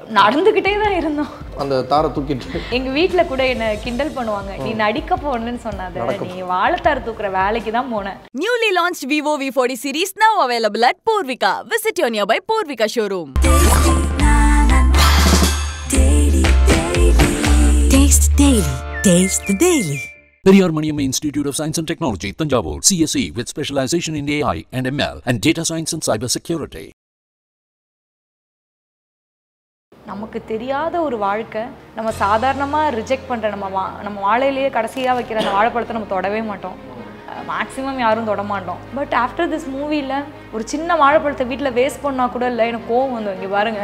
நடந்துக்கிட்டே தான் இருந்தோம் அந்த தாரை தூக்கிட்டு எங்க வீட்ல கூட என்ன கிண்டல் பண்ணுவாங்க நீ நடிக்க போகணும்னு சொன்னாத நீ வாழைத்தார் தூக்குற வேலைக்கு தான் போனேன் Newly launched Vivo V40 series now available at Purvika. Visit your nearby Purvika showroom. Taste Daily. Taste the Daily. Periyar Maniamma Institute of Science and Technology, Tanjavur, CSE with specialization in AI and ML and data science and cyber security. நமக்கு தெரியாத ஒரு வாழ்க்கை நம்ம சாதாரணமா reject பண்ற நம்ம வா நம்ம வாழையிலேயே கடைசியா வைக்கிற அந்த வாழைப்பழத்தை நம்ம தொடவே மாட்டோம் மேக்ஸிமம் யாரும் தொட மாட்டோம் பட் ஆஃப்டர் திஸ் மூவியில் ஒரு சின்ன வாழைப்பழத்தை வீட்டில் வேஸ்ட் பண்ணா கூட இல்லை எனக்கு கோவம் வந்து இங்கே பாருங்க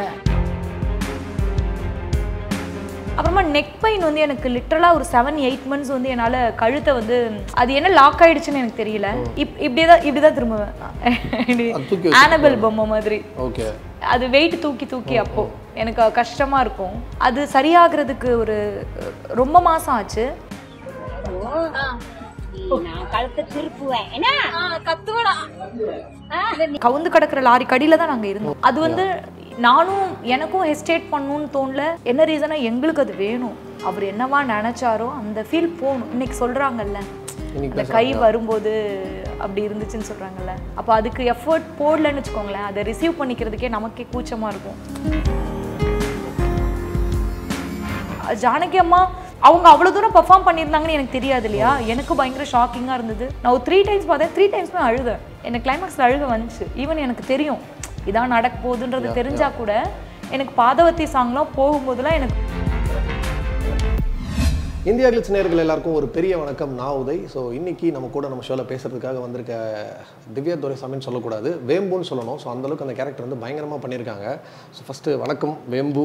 அப்புறமா நெக் பெயின் வந்து எனக்கு லிட்டரலாக ஒரு செவன் எயிட் மந்த்ஸ் வந்து என்னால் கழுத்தை வந்து அது என்ன லாக் ஆயிடுச்சுன்னு எனக்கு தெரியல இப் இப்படியே தான் இப்படி தான் அது தூக்கி திரும்புவேன் ஆனபல் பொம்மை மாதிரி ஓகே அது வெயிட் தூக்கி தூக்கி அப்போ எனக்கு கஷ்டமா இருக்கும் அது சரியாகிறதுக்கு ஒரு ரொம்ப மாசம் ஆச்சு நான் கழுத்தை திருப்புவேன் என்ன கவுந்து கிடக்குற லாரி கடியில தான் நாங்க இருந்தோம் அது வந்து நானும் எனக்கும் ஹெஸ்டேட் பண்ணணும்னு தோணல என்ன ரீசனா எங்களுக்கு அது வேணும் அவர் என்னவா நினைச்சாரோ அந்த ஃபீல் போகணும் இன்னைக்கு சொல்றாங்கல்ல இன்னைக்கு அந்த கை வரும்போது அப்படி இருந்துச்சுன்னு சொல்றாங்கல்ல அப்போ அதுக்கு எஃபர்ட் போடலன்னு வச்சுக்கோங்களேன் அதை ரிசீவ் பண்ணிக்கிறதுக்கே நமக்கே கூச்சமா இருக்கும் ஜானகி அம்மா அவங்க அவ்வளோ தூரம் பெர்ஃபார்ம் பண்ணியிருந்தாங்கன்னு எனக்கு தெரியாது இல்லையா எனக்கு பயங்கர ஷாக்கிங்காக இருந்தது நான் ஒரு த்ரீ டைம்ஸ் பார்த்தேன் த்ரீ டைம்ஸ்மே அழுதேன் எனக்கு கிளைமேக்ஸில் அழுக வந்துச்சு ஈவன் எனக்கு தெரியும் இதான் நடக்க போகுதுன்றது தெரிஞ்சா கூட எனக்கு பாதவத்தி சாங்லாம் போகும்போதெல்லாம் எனக்கு இந்தியா கிளிட்ஸ் நேயர்கள் எல்லாருக்கும் ஒரு பெரிய வணக்கம் நான் உதய் ஸோ இன்னைக்கு நம்ம கூட நம்ம ஷோவில் பேசுறதுக்காக வந்திருக்க திவ்யா துரைசாமின்னு சொல்லக்கூடாது வேம்புன்னு சொல்லணும் ஸோ அந்தளவுக்கு அந்த கேரக்டர் வந்து பயங்கரமாக பண்ணியிருக்காங்க ஸோ ஃபஸ்ட்டு வணக்கம் வேம்பு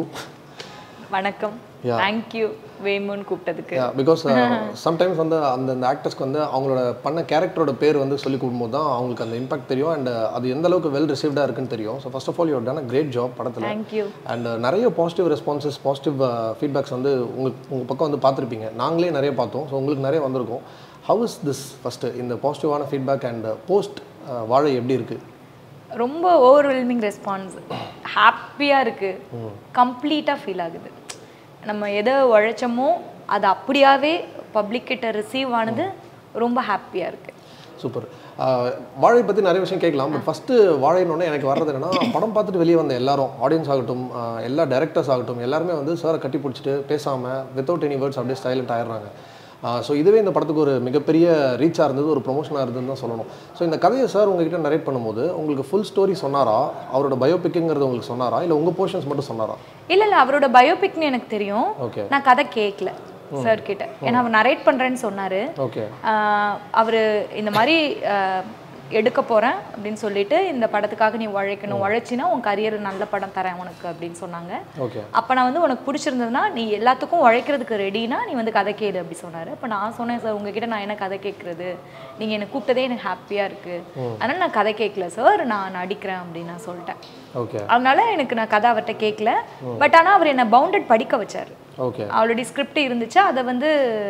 வணக்கம் Yeah. தேங்க்யூ வேமுன்னு கூப்பிட்டதுக்கு பிகாஸ் சம்டைம்ஸ் வந்து அந்த அந்த ஆக்டர்ஸ்க்கு வந்து அவங்களோட பண்ண கேரக்டரோட பேர் வந்து சொல்லி கொடுக்கும்போது தான் அவங்களுக்கு அந்த இம்பாக்ட் தெரியும் அண்ட் அது எந்த அளவுக்கு வெல் ரிசீவ்டாக இருக்குன்னு தெரியும் so first of all you're done a great job படத்தில் தேங்க்யூ அண்ட் நிறைய பாசிட்டிவ் ரெஸ்பான்சஸ் பாசிட்டிவ் ஃபீட்பேக்ஸ் வந்து உங்களுக்கு உங்கள் பக்கம் வந்து பார்த்துருப்பீங்க நாங்களே நிறைய பார்த்தோம் ஸோ உங்களுக்கு நிறைய வந்திருக்கும் ஹவ் இஸ் திஸ் ஃபஸ்ட்டு இந்த பாசிட்டிவான ஃபீட்பேக் அண்ட் போஸ்ட் வாழை எப்படி இருக்குது ரொம்ப ஓவர்வெல்மிங் ரெஸ்பான்ஸ் ஹாப்பியாக இருக்குது கம்ப்ளீட்டாக ஃபீல் ஆகுது நம்ம எதை உழைச்சோமோ அது அப்படியாவே பப்ளிக் கிட்ட ரிசீவ் ஆனது ரொம்ப ஹாப்பியாக இருக்குது சூப்பர் வாழை பற்றி நிறைய விஷயம் கேட்கலாம் பட் ஃபஸ்ட்டு வாழைன்னு எனக்கு வர்றது என்னன்னா படம் பார்த்துட்டு வெளியே வந்த எல்லாரும் ஆடியன்ஸ் ஆகட்டும் ஆஹ் எல்லா டேரக்டர்ஸ் ஆகட்டும் எல்லாருமே வந்து சாரை கட்டி பிடிச்சிட்டு பேசாமல் வித்தவுட் எனி வேர்ட்ஸ் அப்படியே ஸ்டைலண்ட் ஆயிடுறாங்க ஸோ இதுவே இந்த படத்துக்கு ஒரு மிகப்பெரிய ரீச்சாக இருந்தது ஒரு ப்ரொமோஷனாக இருந்ததுன்னு தான் சொல்லணும் ஸோ இந்த கதையை சார் உங்ககிட்ட நரேட் பண்ணும்போது உங்களுக்கு ஃபுல் ஸ்டோரி சொன்னாரா அவரோட பயோபிக்குங்கிறது உங்களுக்கு சொன்னாரா இல்லை உங்கள் போர்ஷன்ஸ் மட்டும் சொன்னாரா இல்லை இல்லை அவரோட பயோபிக்னு எனக்கு தெரியும் ஓகே நான் கதை கேட்கல சார் கிட்ட ஏன்னா அவர் நரேட் பண்ணுறேன்னு சொன்னார் ஓகே அவர் இந்த மாதிரி ஆஹ், எடுக்க போகிறேன் அப்படின்னு சொல்லிட்டு இந்த படத்துக்காக நீ உழைக்கணும் உழைச்சினா உன் கரியர் நல்ல படம் தரேன் உனக்கு அப்படின்னு சொன்னாங்க ஓகே அப்போ நான் வந்து உனக்கு பிடிச்சிருந்ததுன்னா நீ எல்லாத்துக்கும் உழைக்கிறதுக்கு ரெடினா நீ வந்து கதை கேளு அப்படி சொன்னார் அப்போ நான் சொன்னேன் சார் உங்ககிட்ட நான் என்ன கதை கேட்குறது நீங்கள் என்னை கூப்பிட்டதே எனக்கு ஹாப்பியாக இருக்குது அதனால் நான் கதை கேட்கல சார் நான் நடிக்கிறேன் அப்படின்னு நான் சொல்லிட்டேன் ஓகே அதனால எனக்கு நான் கதை அவர்கிட்ட கேட்கல பட் ஆனால் அவர் என்னை பவுண்டட் படிக்க வச்சார் ஓகே ஆல்ரெடி ஸ்கிரிப்ட் இருந்துச்சு அதை வந்து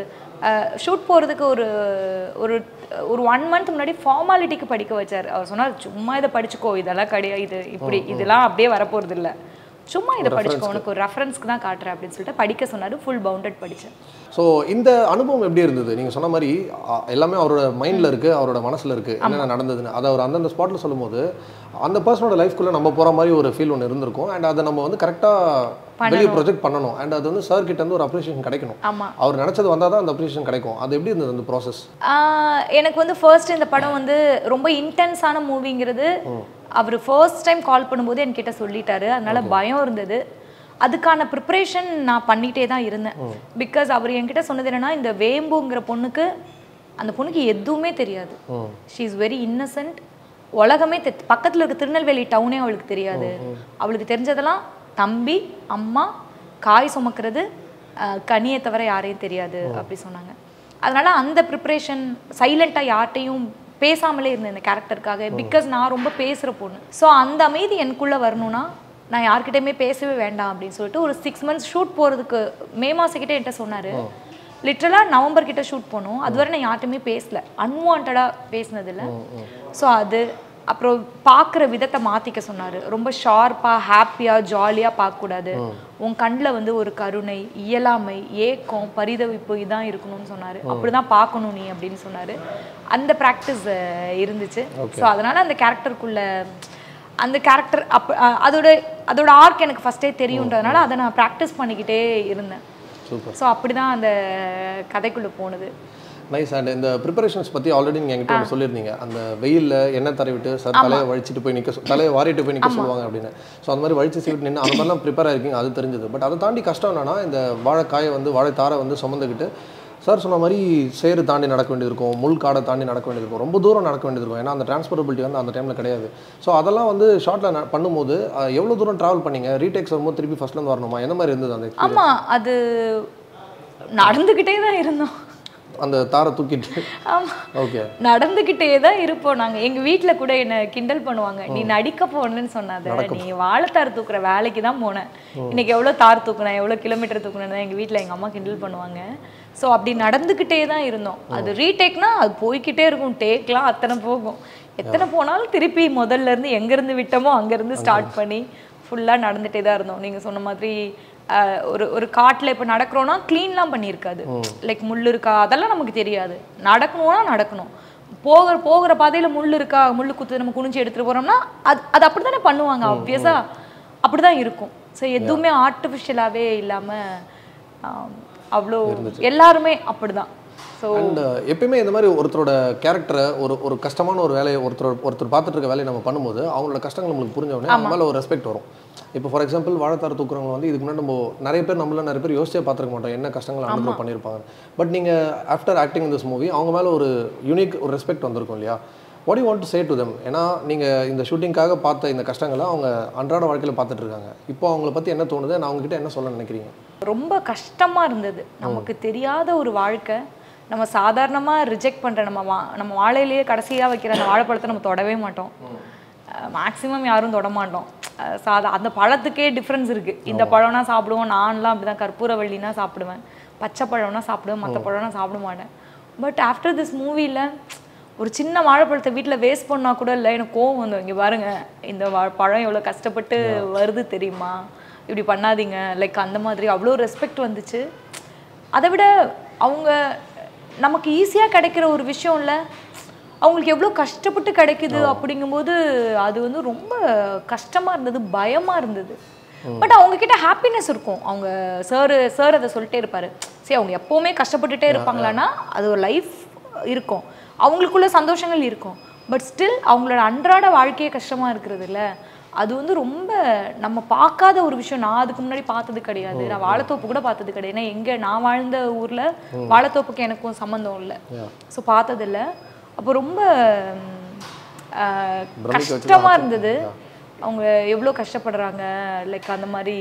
ஷூட் போகிறதுக்கு ஒரு ஒரு ஒரு ஒன் மந்த் முன்னாடி ஃபார்மாலிட்டிக்கு படிக்க வச்சார் அவர் சொன்னார் சும்மா இதை படிச்சுக்கோ இதெல்லாம் கிடையாது இது இப்படி இதெல்லாம் அப்படியே வரப்போகிறது இல்லை சும்மா இதை படிச்சுக்கோ உனக்கு ஒரு ரெஃபரன்ஸ்க்கு தான் காட்டுறேன் அப்படின்னு சொல்லிட்டு படிக்க சொன்னார் ஃபுல் பவுண்டட் படித்தேன் ஸோ இந்த அனுபவம் எப்படி இருந்தது நீங்கள் சொன்ன மாதிரி அ, எல்லாமே அவரோட மைண்டில் இருக்குது அவரோட மனசில் இருக்குது என்னென்ன நடந்ததுன்னு அதை அவர் அந்தந்த ஸ்பாட்டில் சொல்லும்போது அந்த பர்சனோட லைஃப்குள்ளே நம்ம போகிற மாதிரி ஒரு ஃபீல் ஒன்று இருந்திருக்கும் அண்ட் அதை நம்ம வந்து கரெக்டாக வெளியே ப்ரொஜெக்ட் பண்ணணும் அண்ட் அது வந்து சார் கிட்ட இருந்து ஒரு அப்ரிஷியேஷன் கிடைக்கணும் ஆமாம் அவர் நினச்சது வந்தால் தான் அந்த அப்ரிஷியேஷன் கிடைக்கும் அது எப்படி இருந்தது அந்த ப்ராசஸ் ஆஹ் எனக்கு வந்து ஃபர்ஸ்ட் இந்த படம் வந்து ரொம்ப இன்டென்ஸான மூவிங்கிறது அவர் ஃபர்ஸ்ட் டைம் கால் பண்ணும்போது என்கிட்ட சொல்லிட்டாரு அதனால பயம் இருந்தது அதுக்கான ப்ரிப்பரேஷன் நான் பண்ணிகிட்டே தான் இருந்தேன் பிகாஸ் அவர் என்கிட்ட சொன்னது என்னன்னா இந்த வேம்புங்கிற பொண்ணுக்கு அந்த பொண்ணுக்கு எதுவுமே தெரியாது ஷீ இஸ் வெரி இன்னசென்ட் உலகமே தெ பக்கத்தில் இருக்க திருநெல்வேலி டவுனே அவளுக்கு தெரியாது அவளுக்கு தெரிஞ்சதெல்லாம் தம்பி அம்மா காய் சுமக்கிறது அஹ், கனியை தவிர யாரையும் தெரியாது அப்படி சொன்னாங்க அதனால அந்த ப்ரிப்ரேஷன் சைலண்ட்டாக யார்கிட்டையும் பேசாமலே இருந்தேன் இந்த கேரக்டருக்காக பிகாஸ் நான் ரொம்ப பேசுகிற பொண்ணு ஸோ அந்த அமைதி எனக்குள்ளே வரணும்னா நான் யார்கிட்டயுமே பேசவே வேண்டாம் அப்படின்னு சொல்லிட்டு ஒரு சிக்ஸ் மந்த்ஸ் ஷூட் போகிறதுக்கு மே மாதக்கிட்டே என்கிட்ட சொன்னார் லிட்ரலாக நவம்பர் கிட்ட ஷூட் பண்ணோம் அதுவரை நான் யார்கிட்டயுமே பேசல அன்வான்டாக பேசினதில்ல ஸோ அது அப்புறம் பார்க்குற விதத்தை மாற்றிக்க சொன்னார் ரொம்ப ஷார்ப்பாக ஹாப்பியாக ஜாலியாக பார்க்கக்கூடாது உன் கண்ணில் வந்து ஒரு கருணை இயலாமை ஏக்கம் பரிதவிப்பு இதான் இருக்கணும்னு சொன்னார் அப்படி தான் பார்க்கணும் நீ அப்படின்னு சொன்னார் அந்த ப்ராக்டிஸ் இருந்துச்சு ஸோ அதனால் அந்த கேரக்டருக்குள்ள அந்த கேரக்டர் அப்போ அதோட அதோட ஆர்க் எனக்கு ஃபஸ்ட்டே தெரியுன்றதுனால அதை நான் ப்ராக்டிஸ் பண்ணிக்கிட்டே இருந்தேன் சூப்பர் ஸோ அப்படி தான் அந்த கதைக்குள்ளே போனது நைஸ் அண்ட் இந்த ப்ரிப்பரேஷன்ஸ் பற்றி ஆல்ரெடி நீங்கள் என்கிட்ட ஒன்று சொல்லியிருந்தீங்க அந்த வெயிலில் எண்ணெய் தடவிட்டு சார் தலையை வழிச்சிட்டு போய் நிற்க தலையை வாரிட்டு போய் நிற்க சொல்லுவாங்க அப்படின்னு ஸோ அந்த மாதிரி வழிச்சு சீட்டு நின்று அந்த மாதிரிலாம் ப்ரிப்பேர் ஆயிருக்கீங்க அது தெரிஞ்சது பட் அதை தாண்டி கஷ்டம் என்னன்னா இந்த வாழைக்காயை வந்து வாழைத்தாரை வந்து சுமந்துக்கிட்டு சார் சொன்ன மாதிரி சேறு தாண்டி நடக்க வேண்டியது இருக்கும் முள் காடை தாண்டி நடக்க வேண்டியது இருக்கும் ரொம்ப தூரம் நடக்க வேண்டியது இருக்கும் ஏன்னா அந்த டிரான்ஸ்போர்ட்டபிலிட்டி வந்து அந்த டைமில் கிடையாது ஸோ அதெல்லாம் வந்து ஷார்ட்டில் பண்ணும்போது அஹ், எவ்வளோ தூரம் ட்ராவல் பண்ணீங்க ரீடேக்ஸ் வரும்போது திருப்பி ஃபர்ஸ்ட்லேருந்து வரணுமா என்ன மாதிரி இருந்தது அந்த experience? ஆமாம் அது நடந்துக்கிட்டே தான் இருந்தோம் அந்த தாரை தூக்கிட்டு ஆமா ஓகே நடந்துக்கிட்டே தான் இருப்போம் நாங்க எங்க வீட்ல கூட என்ன கிண்டல் பண்ணுவாங்க நீ நடிக்க போகணுன்னு சொன்னாத நீ வாழைத்தார் தூக்குற வேலைக்கு தான் போனேன் இன்னைக்கு எவ்வளவு தார் தூக்குனேன் எவ்வளவு கிலோமீட்டர் தூக்குனேன்னு எங்க வீட்ல எங்க அம்மா கிண்டல் பண்ணுவாங்க ஸோ அப்படி நடந்துக்கிட்டே தான் இருந்தோம் அது ரீடேக்னா அது போய்க்கிட்டே இருக்கும் டேக்லாம் அத்தனை போகும் எத்தனை போனாலும் திருப்பி முதல்ல இருந்து எங்க இருந்து விட்டோமோ அங்க இருந்து ஸ்டார்ட் பண்ணி ஃபுல்லா நடந்துட்டே தான் இருந்தோம் நீங்க சொன்ன மாதிரி ஆஹ், ஒரு ஒரு காட்டுல இப்ப நடக்கிறோம்னா க்ளீன்லாம் பண்ணியிருக்காது லைக் முள் இருக்கா அதெல்லாம் நமக்கு தெரியாது நடக்கணும்னா நடக்கணும் போகிற போகிற பாதையில முள் இருக்கா முள் குத்து நம்ம குனிஞ்சு எடுத்துட்டு போறோம்னா அது அது அப்படி தானே பண்ணுவாங்க ஆப்வியஸா அப்படிதான் இருக்கும் ஸோ எதுவுமே ஆர்டிஃபிஷியலாகவே இல்லாம ஆம், அவ்வளோ எல்லாருமே அப்படிதான் ஸோ அண்ட் எப்பயுமே இந்த மாதிரி ஒருத்தரோட கேரக்டரை ஒரு ஒரு கஷ்டமான ஒரு வேலையை ஒருத்தர் ஒருத்தர் பார்த்துட்டு இருக்க வேலையை நம்ம பண்ணும்போது அவங்களோட கஷ்டங்கள் நம்மளுக்கு புரிஞ்ச உடனே அவங்க மேலே ஒரு ரெஸ்பெக்ட் வரும் இப்போ ஃபார் எக்ஸாம்பிள் வாழைத்தார் தூக்குறவங்க வந்து இதுக்கு முன்னாடி நம்ம நிறைய பேர் நம்மள நிறைய பேர் யோசிச்சே பார்த்துருக்க மாட்டோம் என்ன கஷ்டங்கள் அனுபவம் பண்ணியிருப்பாங்க பட் நீங்கள் ஆஃப்டர் ஆக்டிங் திஸ் மூவி அவங்க மேலே ஒரு யூனிக் ஒரு ரெஸ்பெக்ட் வந்திருக்கும் இல்லையா what you want to say to them ஏன்னா நீங்கள் இந்த ஷூட்டிங்காக பார்த்த இந்த கஷ்டங்களை அவங்க அன்றாட வாழ்க்கையில் பார்த்துட்டு இருக்காங்க இப்போ அவங்கள பற்றி என்ன தோணுது நான் அவங்ககிட்ட என்ன சொல்ல நினைக்கிறீங்க ரொம்ப கஷ்டமா இருந்தது நமக்கு தெரியாத ஒரு வாழ்க்கை நம்ம சாதாரணமா ரிஜெக்ட் பண்ற நம்ம வா நம்ம வாழையிலேயே கடைசியா வைக்கிற அந்த வாழைப்பழத்தை நம்ம தொடவே மாட்டோம் மேக்ஸிமம் யாரும் தொட மாட்டோம் அஹ் சாதா அந்த பழத்துக்கே டிஃப்ரென்ஸ் இருக்கு இந்த பழம்னா சாப்பிடுவோம் நான்லாம் அப்படிதான் கற்பூரவள்ளினா சாப்பிடுவேன் பச்சை பழம்னா சாப்பிடுவேன் மற்ற பழம்னா சாப்பிட மாட்டேன் பட் ஆஃப்டர் திஸ் மூவியில் ஒரு சின்ன வாழைப்பழத்தை வீட்டில் வேஸ்ட் பண்ணா கூட இல்லை எனக்கு கோவம் வந்து இங்கே பாருங்க இந்த வா பழம் எவ்வளோ கஷ்டப்பட்டு வருது தெரியுமா இப்படி பண்ணாதீங்க லைக் அந்த மாதிரி அவ்வளோ ரெஸ்பெக்ட் வந்துச்சு அதை விட அவங்க நமக்கு ஈஸியாக கிடைக்கிற ஒரு விஷயம் இல்லை அவங்களுக்கு எவ்வளோ கஷ்டப்பட்டு கிடைக்குது அப்படிங்கும்போது அது வந்து ரொம்ப கஷ்டமாக இருந்தது பயமாக இருந்தது பட் அவங்க கிட்ட ஹாப்பினஸ் இருக்கும் அவங்க சார் சார் அதை சொல்லிட்டே இருப்பாரு சரி அவங்க எப்போவுமே கஷ்டப்பட்டுட்டே இருப்பாங்களான்னா அது ஒரு லைஃப் இருக்கும் அவங்களுக்குள்ள சந்தோஷங்கள் இருக்கும் பட் ஸ்டில் அவங்களோட அன்றாட வாழ்க்கையே கஷ்டமா இருக்கிறது இல்ல அது வந்து ரொம்ப நம்ம பார்க்காத ஒரு விஷயம் நான் அதுக்கு முன்னாடி பார்த்தது கிடையாது நான் வாழைத்தோப்பு கூட பார்த்தது கிடையாது ஏன்னா எங்க நான் வாழ்ந்த ஊர்ல வாழைத்தோப்புக்கு எனக்கும் சம்மந்தம் இல்லை ஸோ பார்த்தது இல்ல அப்போ ரொம்ப ம், ஆஹ், பிரமிக்க வச்சு கஷ்டமா இருந்தது அவங்க எவ்வளோ கஷ்டப்படுறாங்க லைக் அந்த மாதிரி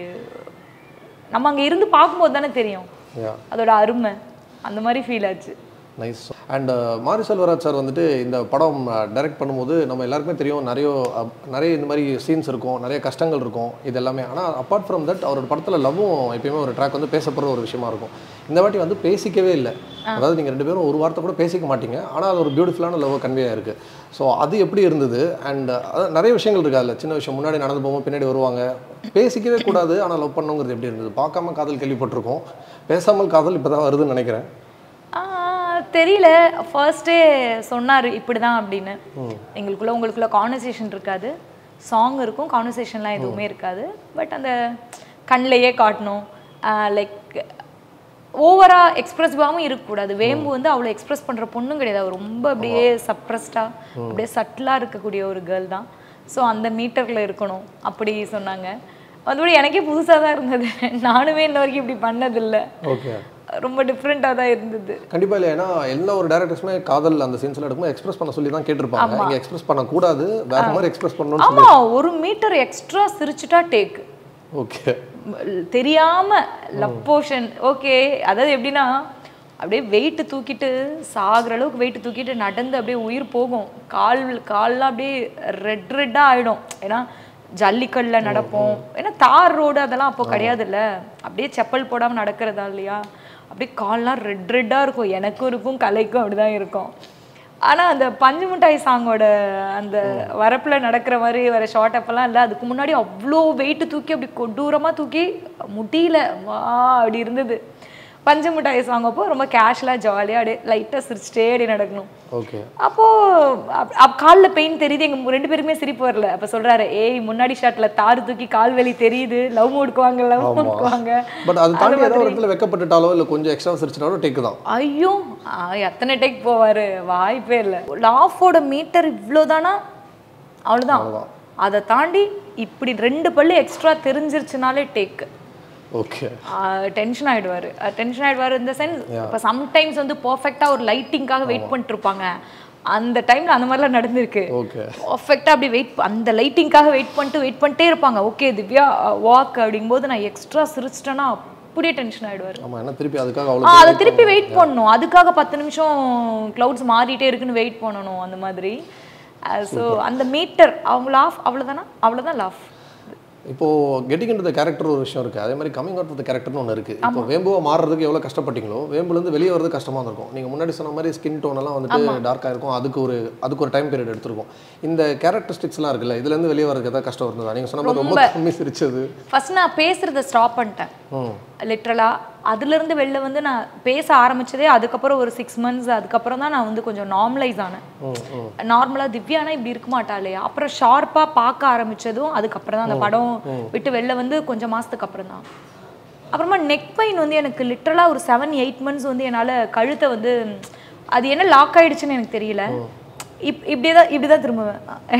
நம்ம அங்க இருந்து பார்க்கும்போது தானே தெரியும் யா அதோட அருமை அந்த மாதிரி ஃபீல் ஆச்சு நைஸ் அண்ட் மாரி செல்வராஜ் சார் வந்துட்டு இந்த படம் டைரக்ட் பண்ணும்போது நம்ம எல்லாருக்குமே தெரியும் நிறைய அஹ், நிறைய இந்த மாதிரி சீன்ஸ் இருக்கும் நிறைய கஷ்டங்கள் இருக்கும் இது எல்லாமே ஆனால் அப்பார்ட் ஃப்ரம் தட் அவரோட படத்தில் லவ்வும் எப்பயுமே ஒரு ட்ராக் வந்து பேசப்படுற ஒரு விஷயமா இருக்கும் இந்த வாட்டி வந்து பேசிக்கவே இல்லை அதாவது நீங்கள் ரெண்டு பேரும் ஒரு வார்த்தை கூட பேசிக்க மாட்டீங்க ஆனால் அது ஒரு பியூட்டிஃபுல்லான லவ் கன்வே ஆயிருக்கு ஸோ அது எப்படி இருந்தது அண்ட் நிறைய விஷயங்கள் இருக்கு அதில் சின்ன விஷயம் முன்னாடி நடந்து போவோம் பின்னாடி வருவாங்க பேசிக்கவே கூடாது ஆனால் லவ் பண்ணுங்கிறது எப்படி இருந்தது பார்க்காம காதல் கேள்விப்பட்டிருக்கோம் பேசாமல் காதல் இப்போ தான் வருதுன்னு நினைக்கிறேன் ஆ, தெரியல ஃபர்ஸ்டே சொன்னார் இப்படி தான் அப்படின்னு எங்களுக்குள்ள உங்களுக்குள்ள கான்வர்சேஷன் இருக்காது சாங் இருக்கும் கான்வர்சேஷன்லாம் எதுவுமே இருக்காது பட் அந்த கண்ணிலேயே காட்டணும் லைக் ஓவராக எக்ஸ்ப்ரெசிவாகவும் இருக்கக்கூடாது வேம்பு வந்து அவ்வளோ எக்ஸ்பிரஸ் பண்ணுற பொண்ணும் கிடையாது அவ ரொம்ப அப்படியே சப்ரஸ்டாக அப்படியே சட்டிலாக இருக்கக்கூடிய ஒரு கேர்ள் தான் ஸோ அந்த மீட்டரில் இருக்கணும் அப்படி சொன்னாங்க மற்றபடி எனக்கே புதுசாக தான் இருந்தது நானுமே இன்ன வரைக்கும் இப்படி பண்ணதில்லை ஓகே ரொம்ப டிஃப்ரெண்ட்டாக தான் இருந்தது கண்டிப்பா இல்லை ஏன்னா எல்லா ஒரு டேரக்டர்ஸுமே காதல் அந்த சீன்ஸ்ல எடுக்கும்போது எக்ஸ்பிரஸ் பண்ண சொல்லி தான் கேட்டிருப்பாங்க இங்க எக்ஸ்பிரஸ் பண்ணக்கூடாது வேற மாதிரி எக்ஸ்பிரஸ் பண்ணணும்னு ஆமா ஒரு மீட்டர் எக்ஸ்ட்ரா சிரிச்சுட்டா டேக் ஓகே தெரியாம லவ் போர்ஷன் ஓகே அதாவது எப்படின்னா அப்படியே வெயிட் தூக்கிட்டு சாகுற அளவுக்கு வெயிட் தூக்கிட்டு நடந்து அப்படியே உயிர் போகும் கால் கால்லாம் அப்படியே ரெட் ரெட்டாக ஆயிடும் ஏன்னா ஜல்லிக்கல்ல நடப்போம் ஏன்னா தார் ரோடு அதெல்லாம் அப்போ கிடையாதுல்ல அப்படியே செப்பல் போடாம நடக்கிறதா இல்லையா அப்படியே கால்லாம் ரெட் ரெட்டாக இருக்கும் எனக்கும் இருக்கும் கலைக்கும் அப்படிதான் இருக்கும் ஆனா அந்த பஞ்சு மிட்டாய் சாங்கோட அந்த வரப்புல நடக்கிற மாதிரி வர ஷார்ட் அப்பெல்லாம் இல்லை அதுக்கு முன்னாடி அவ்வளோ வெயிட் தூக்கி அப்படி கொடூரமா தூக்கி முடியல வா அப்படி இருந்தது பஞ்சு மிட்டாய் சாங் அப்போ ரொம்ப கேஷுவலாக ஜாலியாக அப்படியே லைட்டாக சிரிச்சிட்டே அப்படி நடக்கணும் ஓகே அப்போ அப்- அப் காலில் பெயின் தெரியுது எங்க ரெண்டு பேருக்குமே சிரிப்பு வரல அப்ப சொல்றாரு ஏய் முன்னாடி ஷாட்ல தாறு தூக்கி கால் வலி தெரியுது லவ் மூடுக்குவாங்க லவ் மூடுக்குவாங்க பட் அது தாண்டி ஏதோ ஒரு இடத்துல வெக்கப்பட்டுட்டாலோ இல்லை கொஞ்சம் எக்ஸ்ட்ரா சிரிச்சிட்டாலோ டேக்கு தான் ஐயோ ஆ, எத்தனை டேக் போவாரு வாய்ப்பே இல்லை லாஃபோட மீட்டர் இவ்வளோதானா அவ்வளோதான் அதை தாண்டி இப்படி ரெண்டு பல்லு எக்ஸ்ட்ரா தெரிஞ்சிருச்சுனாலே டேக் ஓகே டென்ஷன் ஆயிடுவாரு டென்ஷன் ஆயிடுவாரு இந்த சென்ஸ் இப்போ சம்டைம்ஸ் வந்து பர்ஃபெக்டா ஒரு லைட்டிங்காக வெயிட் பண்ணிட்டு இருப்பாங்க அந்த டைம்ல அந்த மாதிரிலாம் நடந்திருக்கு ஓகே பர்ஃபெக்டா அப்படி வெயிட் அந்த லைட்டிங்காக வெயிட் பண்ணிட்டு வெயிட் பண்ணிட்டே இருப்பாங்க ஓகே திவ்யா வாக் அப்படிங்கும்போது நான் எக்ஸ்ட்ரா சிரிச்சிட்டேன்னா அப்படியே டென்ஷன் ஆயிடுவாரு ஆமா ஏன்னா திருப்பி அதுக்காக ஆ அவ்வளோ அதை திருப்பி வெயிட் பண்ணணும் அதுக்காக பத்து நிமிஷம் க்ளவுட்ஸ் மாறிட்டே இருக்குன்னு வெயிட் பண்ணணும் அந்த மாதிரி ஸோ அந்த மீட்டர் அவங்க லாஃப் அவ்வளோதானா அவ்வளோதான் லாஃப் இப்போ கெட்டிங் இன்டு த கேரக்டர் ஒரு விஷயம் இருக்கு அதே மாதிரி கமிங் அவுட் த கேரக்டர்னு ஒன்று இருக்கு இப்போ வேம்புவா மாறுறதுக்கு எவ்வளோ கஷ்டப்பட்டீங்களோ வேம்புலேருந்து வெளியே வரது கஷ்டமா இருக்கும் நீங்க முன்னாடி சொன்ன மாதிரி ஸ்கின் டோன் எல்லாம் வந்துட்டு டார்க்காக இருக்கும் அதுக்கு ஒரு அதுக்கு ஒரு டைம் பீரியட் எடுத்திருக்கும் இந்த கேரக்டரிஸ்டிக்ஸ்லாம் இருக்குல்ல இதுலேருந்து வெளியே வரதுக்கு ஏதாவது கஷ்டம் இருந்ததா நீங்க சொன்ன மாதிரி ரொம்ப கம்மி சிரிச்சது ஃபர்ஸ்ட் நான் பேசுறத ஸ்டாப் பண்ணிட்டேன் ம் லிட்ரலா அதுலேருந்து வெளில வந்து நான் பேச ஆரம்பிச்சதே அதுக்கப்புறம் ஒரு சிக்ஸ் மந்த்ஸ் அதுக்கப்புறம் தான் நான் வந்து கொஞ்சம் நார்மலைஸ் ஆனேன் ம் ம் நார்மலாக திவ்யானா இப்படி இருக்க மாட்டாளே அப்புறம் ஷார்ப்பாக பார்க்க ஆரம்பிச்சதும் அதுக்கப்புறம் தான் அந்த படம் விட்டு வெளில வந்து கொஞ்சம் மாசத்துக்கு அப்புறம் தான் அப்புறமா நெக் பெயின் வந்து எனக்கு லிட்ரலாக ஒரு செவன் எயிட் மந்த்ஸ் வந்து என்னால் கழுத்தை வந்து அது என்ன லாக் ஆயிடுச்சுன்னு எனக்கு தெரியல இப் இப்படியே தான் இப்படி தான் திரும்புவேன்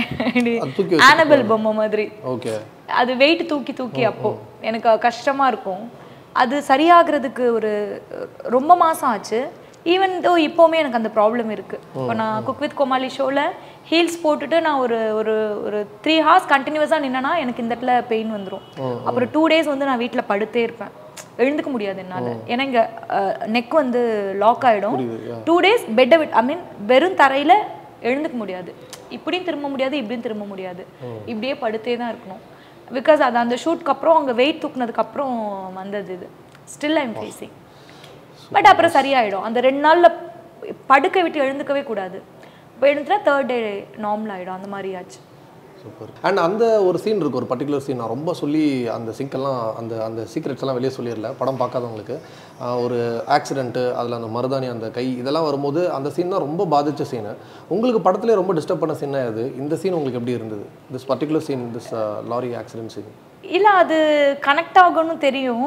அது தூக்கி ஆனபல் பொம்மை மாதிரி ஓகே அது வெயிட் தூக்கி தூக்கி அப்போ எனக்கு கஷ்டமா இருக்கும் அது சரியாகிறதுக்கு ஒரு ரொம்ப மாசம் ஆச்சு ஈவன் தோ இப்போவுமே எனக்கு அந்த ப்ராப்ளம் இருக்கு இப்போ நான் குக் வித் கோமாளி ஷோவில் ஹீல்ஸ் போட்டுட்டு நான் ஒரு ஒரு ஒரு த்ரீ ஹார்ஸ் கண்டினியூஸாக நின்னேன்னா எனக்கு இந்த இடத்துல பெயின் வந்துடும் அப்புறம் டூ டேஸ் வந்து நான் வீட்டில் படுத்தே இருப்பேன் எழுந்துக்க முடியாது என்னால் ஏன்னா இங்கே நெக் வந்து லாக் ஆகிடும் டூ டேஸ் பெட்டை விட் ஐ மீன் வெறும் தரையில் எழுந்துக்க முடியாது இப்படியும் திரும்ப முடியாது இப்படியும் திரும்ப முடியாது இப்படியே படுத்தே தான் இருக்கணும் பிகாஸ் அது அந்த ஷூட்க்கு அப்புறம் அங்கே வெயிட் தூக்குனதுக்கு அப்புறம் வந்தது இது ஸ்டில் ஐம் ஃபேஸிங் பட் அப்புறம் சரியாயிடும் அந்த ரெண்டு நாள்ல படுக்க விட்டு எழுந்துக்கவே கூடாது இப்போ எழுந்துட்டா தேர்ட் டே நார்மல் ஆயிடும் அந்த மாதிரி ஆச்சு சூப்பர் அண்ட் அந்த ஒரு சீன் இருக்கு ஒரு பர்டிகுலர் சீன் நான் ரொம்ப சொல்லி அந்த சிங்கெல்லாம் அந்த அந்த சீக்ரெட்ஸ் எல்லாம் வெளியே சொல்லிடல படம் பார்க்காதவங்களுக்கு ஆஹ் ஒரு ஆக்சிடென்ட்டு அதில் அந்த மருதாணி அந்த கை இதெல்லாம் வரும்போது அந்த சீன் தான் ரொம்ப பாதிச்ச சீனு உங்களுக்கு படத்துலேயே ரொம்ப டிஸ்டர்ப் பண்ண சீனா அது இந்த சீன் உங்களுக்கு எப்படி இருந்தது this particular scene this lorry accident scene இல்ல அது கனெக்ட் ஆகும்னு தெரியும்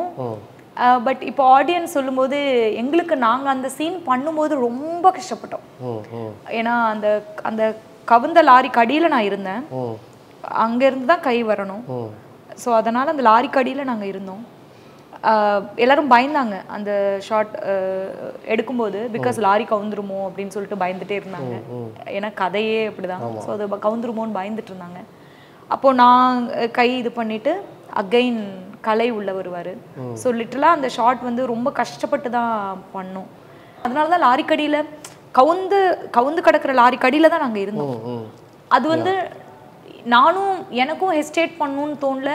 பட் இப்போ ஆடியன்ஸ் சொல்லும்போது எங்களுக்கு நாங்க அந்த சீன் பண்ணும்போது ரொம்ப கஷ்டப்பட்டோம் ம் ம் ஏன்னா அந்த அந்த கவுந்த லாரி கடியில நான் இருந்தேன் ம் அங்க இருந்து தான் கை வரணும் ம் ஸோ அதனால அந்த லாரி கடியில நாங்க இருந்தோம் ஆஹ் எல்லாரும் பயந்தாங்க அந்த ஷாட் எடுக்கும்போது பிகாஸ் லாரி கவுந்துருமோ அப்படின்னு சொல்லிட்டு பயந்துட்டே இருந்தாங்க ஏன்னா கதையே அப்படிதான் ஸோ அது ப- கவுந்துருமோன்னு பயந்துட்டு இருந்தாங்க அப்போ நான் அஹ், கை இது பண்ணிட்டு அகைன் கலை உள்ள வருவார் ஸோ லிட்டலாக அந்த ஷாட் வந்து ரொம்ப கஷ்டப்பட்டு தான் பண்ணோம் அதனால தான் லாரி கடியில கவுந்து கவுந்து கிடக்கிற லாரி கடியில தான் நாங்க இருந்தோம் ம் ம் அது வந்து நானும் எனக்கும் ஹெஸ்டேட் பண்ணணும்னு தோணல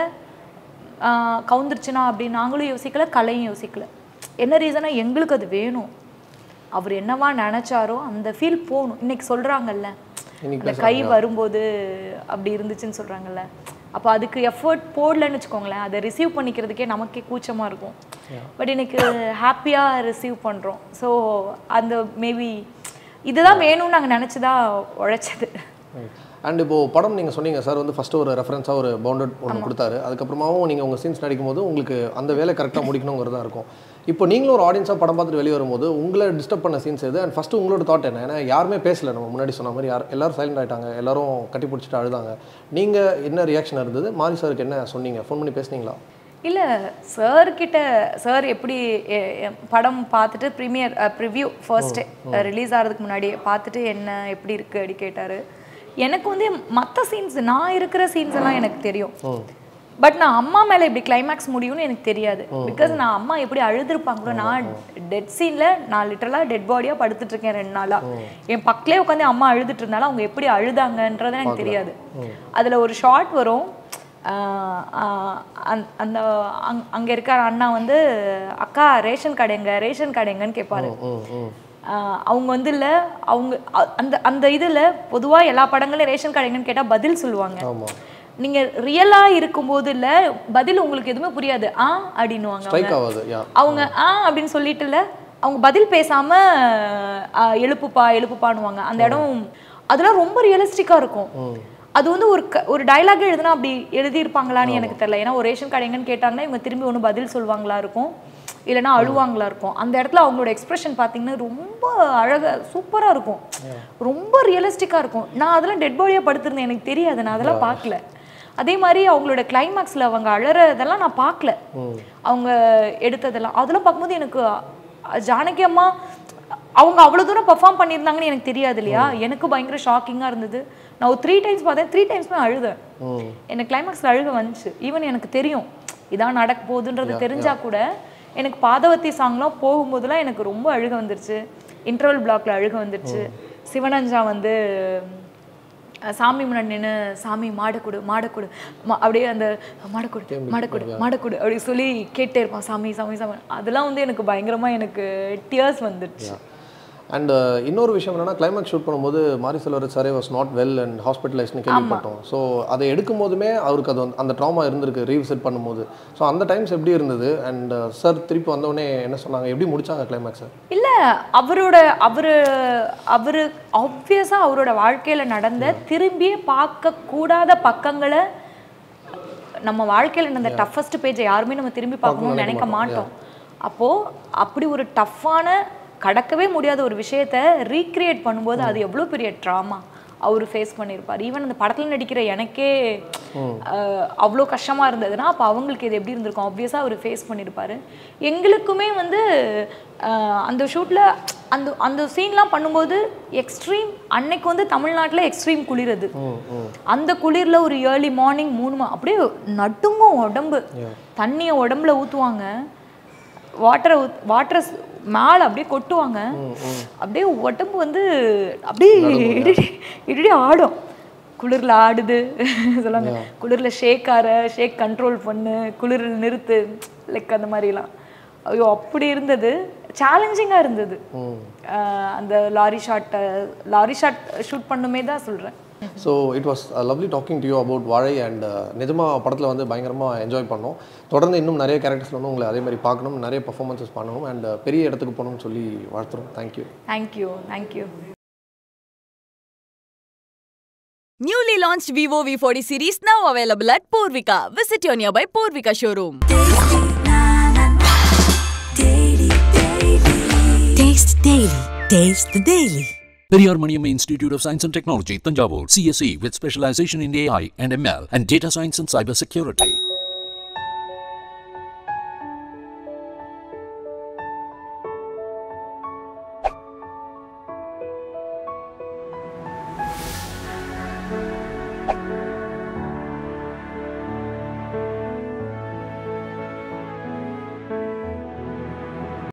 ஆஹ் கவுந்துருச்சுனா அப்படின்னு நாங்களும் யோசிக்கல கலையும் யோசிக்கல என்ன ரீசனா எங்களுக்கு அது வேணும் அவர் என்னவா நினைச்சாரோ அந்த ஃபீல் போகணும் இன்னைக்கு சொல்றாங்கல்ல இன்னைக்கு அந்த கை வரும்போது அப்படி இருந்துச்சுன்னு சொல்றாங்கல்ல அப்போ அதுக்கு எஃபர்ட் போடலன்னு வச்சுக்கோங்களேன் அதை ரிசீவ் பண்ணிக்கிறதுக்கே நமக்கே கூச்சமா இருக்கும் பட் இன்னைக்கு ஹாப்பியா ரிசீவ் பண்றோம் ஸோ அந்த மேபி இதுதான் வேணும்னு நாங்க நினைச்சுதான் உழைச்சது அண்ட் இப்போ படம் நீங்கள் சொன்னீங்க சார் வந்து ஃபஸ்ட்டு ஒரு ரெஃபரன்ஸாக ஒரு பவுண்டட் ஒன்று கொடுத்தாரு அதுக்கப்புறமாவும் நீங்கள் உங்கள் சீன்ஸ் நடிக்கும்போது உங்களுக்கு அந்த வேலை கரெக்டாக முடிக்கணுங்கிறது தான் இருக்கும் இப்போ நீங்களும் ஒரு ஆடியன்ஸாக படம் பார்த்துட்டு வெளியே வரும்போது உங்களை டிஸ்டர்ப் பண்ண சீன்ஸ் எது அண்ட் ஃபஸ்ட்டு உங்களோட தாட் என்ன ஏன்னா யாருமே பேசல நம்ம முன்னாடி சொன்ன மாதிரி யார் எல்லாரும் சைலண்ட் ஆயிட்டாங்க எல்லாரும் கட்டி பிடிச்சிட்டு அழுதாங்க நீங்கள் என்ன ரியாக்ஷன் இருந்தது மாரி சாருக்கு என்ன சொன்னீங்க ஃபோன் பண்ணி பேசுனீங்களா இல்ல சார் கிட்ட சார் எப்படி எ- எ- படம் பார்த்துட்டு ப்ரீமியர் ப்ரிவ்யூ ஃபர்ஸ்ட் ரிலீஸ் ஆகிறதுக்கு முன்னாடி பார்த்துட்டு என்ன எப்படி இருக்கு அப்படி கேட்டாரு எனக்கு வந்து மற்ற சீன்ஸ் நான் இருக்கிற சீன்ஸ் எல்லாம் எனக்கு தெரியும் பட் நான் அம்மா மேல இப்படி கிளைமேக்ஸ் முடியும்னு எனக்கு தெரியாது பிகாஸ் நான் அம்மா எப்படி அழுதுருப்பாங்களோ நான் டெட் சீன்ல நான் லிட்டரலா டெட் பாடியா படுத்துட்டு இருக்கேன் ரெண்டு நாளா என் பக்கலே உட்காந்து அம்மா அழுதுட்டு இருந்தாலும் அவங்க எப்படி அழுதாங்கன்றது எனக்கு தெரியாது அதுல ஒரு ஷார்ட் வரும் ஆஹ் ஆஹ் அந்த- அந்த அங் அங்கே இருக்க அண்ணா வந்து அக்கா ரேஷன் கடைங்க ரேஷன் கடைங்கன்னு கேட்பாரு ஆஹ் அவங்க வந்து இல்ல அவங்க அ- அந்த அந்த இதுல பொதுவா எல்லா படங்களையும் ரேஷன் கடை எங்கன்னு கேட்டா பதில் சொல்லுவாங்க ஆமாம் நீங்க ரியலா இருக்கும்போது இல்ல பதில் உங்களுக்கு எதுவுமே புரியாது ஆ அப்படின்னுவாங்க அவங்க. ஸ்ட்ரைக் ஆகாது யா அவங்க ஆ அப்படின்னு சொல்லிட்டுல அவங்க பதில் பேசாம ஆ, எழுப்புப்பா எழுப்புப்பான்னுவாங்க அந்த இடம் அதெல்லாம் ரொம்ப ரியலிஸ்டிக்கா இருக்கும் அது வந்து ஒரு க- ஒரு டைலாக் எழுதுனா அப்படி எழுதியிருப்பாங்களான்னு எனக்கு தெரியல ஏன்னா ஒரு ரேஷன் கடை எங்கன்னு கேட்டாங்கன்னா இவங்க திரும்பி ஒன்று பதில் சொல்லுவாங்களா இருக்கும் இல்லைன்னா அழுவாங்களா இருக்கும் அந்த இடத்துல அவங்களோட எக்ஸ்பிரஷன் பார்த்தீங்கன்னா ரொம்ப அழகா சூப்பரா இருக்கும் ரொம்ப ரியலிஸ்டிக்கா இருக்கும் நான் அதெல்லாம் டெட் பாடியாக படுத்திருந்தேன் எனக்கு தெரியாது நான் அதெல்லாம் பார்க்கல அதே மாதிரி அவங்களோட கிளைமேக்ஸில் அவங்க அழறதெல்லாம் நான் பார்க்கல அவங்க எடுத்ததெல்லாம் அதெல்லாம் பார்க்கும்போது எனக்கு அ, ஜானகி அம்மா அவங்க அவ்வளோ தூரம் பெர்ஃபார்ம் பண்ணியிருந்தாங்கன்னு எனக்கு தெரியாது இல்லையா எனக்கு பயங்கர ஷாக்கிங்காக இருந்தது நான் ஒரு த்ரீ டைம்ஸ் பார்த்தேன் த்ரீ டைம்ஸ்மே அழுதேன் எனக்கு கிளைமேக்ஸில் அழுக வந்துச்சு ஈவன் எனக்கு தெரியும் இதான் நடக்க போகுதுன்றது தெரிஞ்சா கூட எனக்கு பாதவத்தி சாங்லாம் போகும்போதெல்லாம் எனக்கு ரொம்ப அழுக வந்துருச்சு இன்டர்வல் பிளாக்ல அழுக வந்துருச்சு சிவனஞ்சா வந்து அஹ் சாமி முன்னாடி நின்று சாமி மாடக்குடு மாடக்குடு மா அப்படியே அந்த மாடக்குடு மாடக்குடு மாடக்குடு அப்படி சொல்லி கேட்டே இருப்பான் சாமி சாமி சாமி அதெல்லாம் வந்து எனக்கு பயங்கரமா எனக்கு டியர்ஸ் வந்துடுச்சு அண்ட் இன்னொரு விஷயம் என்னன்னா கிளைமேக்ஸ் ஷூட் பண்ணும்போது மாரி செல்வராஜ் சாரே வாஸ் நாட் வெல் அண்ட் ஹாஸ்பிட்டலைஸ்னு கேள்விப்பட்டோம் ஸோ அதை எடுக்கும் போதுமே அவருக்கு அது வந்து அந்த ட்ராமா இருந்திருக்கு ரீவிசிட் பண்ணும்போது ஸோ அந்த டைம்ஸ் எப்படி இருந்தது அண்ட் சார் திருப்பி வந்தோடனே என்ன சொன்னாங்க எப்படி முடிச்சாங்க கிளைமேக்ஸை இல்ல அவரோட அவரு அவரு ஆப்வியஸா அவரோட வாழ்க்கையில நடந்த திரும்பியே பார்க்க கூடாத பக்கங்களை நம்ம வாழ்க்கையில நடந்த டஃபஸ்ட் பேஜை யாருமே நம்ம திரும்பி பார்க்கணும்னு நினைக்க மாட்டோம் அப்போ அப்படி ஒரு டஃப்பான கடக்கவே முடியாத ஒரு விஷயத்த ரீக்ரியேட் பண்ணும்போது அது எவ்வளோ பெரிய ட்ராமா அவர் ஃபேஸ் பண்ணியிருப்பார் ஈவன் அந்த படத்தில் நடிக்கிற எனக்கே அஹ், அவ்வளோ கஷ்டமாக இருந்ததுன்னா அப்போ அவங்களுக்கு இது எப்படி இருந்திருக்கும் ஆப்வியஸாக அவர் ஃபேஸ் பண்ணியிருப்பாரு எங்களுக்குமே வந்து அஹ், அந்த ஷூட்டில் அந்த அந்த சீன்லாம் பண்ணும்போது எக்ஸ்ட்ரீம் அன்னைக்கு வந்து தமிழ்நாட்டில் எக்ஸ்ட்ரீம் குளிருது அந்த குளிர்ல ஒரு ஏர்லி மார்னிங் மூணு மா அப்படியே நடுங்கும் உடம்பு தண்ணியை உடம்புல ஊற்றுவாங்க வாட்டரை வாட்டரை மேலே அப்படியே கொட்டுவாங்க அப்படியே உடம்பு வந்து அப்படியே இடி இடி ஆடும் குளிரில் ஆடுது சொல்லுவாங்க குளிரில் ஷேக் ஆற ஷேக் கண்ட்ரோல் பண்ணு குளிரில் நிறுத்து லைக் அந்த மாதிரிலாம் ஐயோ அப்படி இருந்தது சேலஞ்சிங்காக இருந்தது அஹ் அந்த லாரி ஷாட்டை லாரி ஷாட் ஷூட் பண்ணுமே தான் சொல்கிறேன் so it was lovely talking to you about Vaazhai and நிஜமாக படத்தில் வந்து பயங்கரமாக என்ஜாய் பண்ணோம் தொடர்ந்து இன்னும் நிறைய கேரக்டர்ஸ் வந்து உங்களை அதே மாதிரி பார்க்கணும் நிறைய பர்ஃபார்மன்ஸஸ் பண்ணணும் அண்ட் பெரிய இடத்துக்கு போகணும்னு சொல்லி வாழ்த்துறோம் thank you thank you thank you Newly launched Vivo V40 series now available at Purvika. Visit your nearby Purvika showroom. Taste Daily. Taste the Daily. Periyar Maniam Institute of Science and Technology, Tanjavur, CSE with specialization in AI and ML and data science and cybersecurity.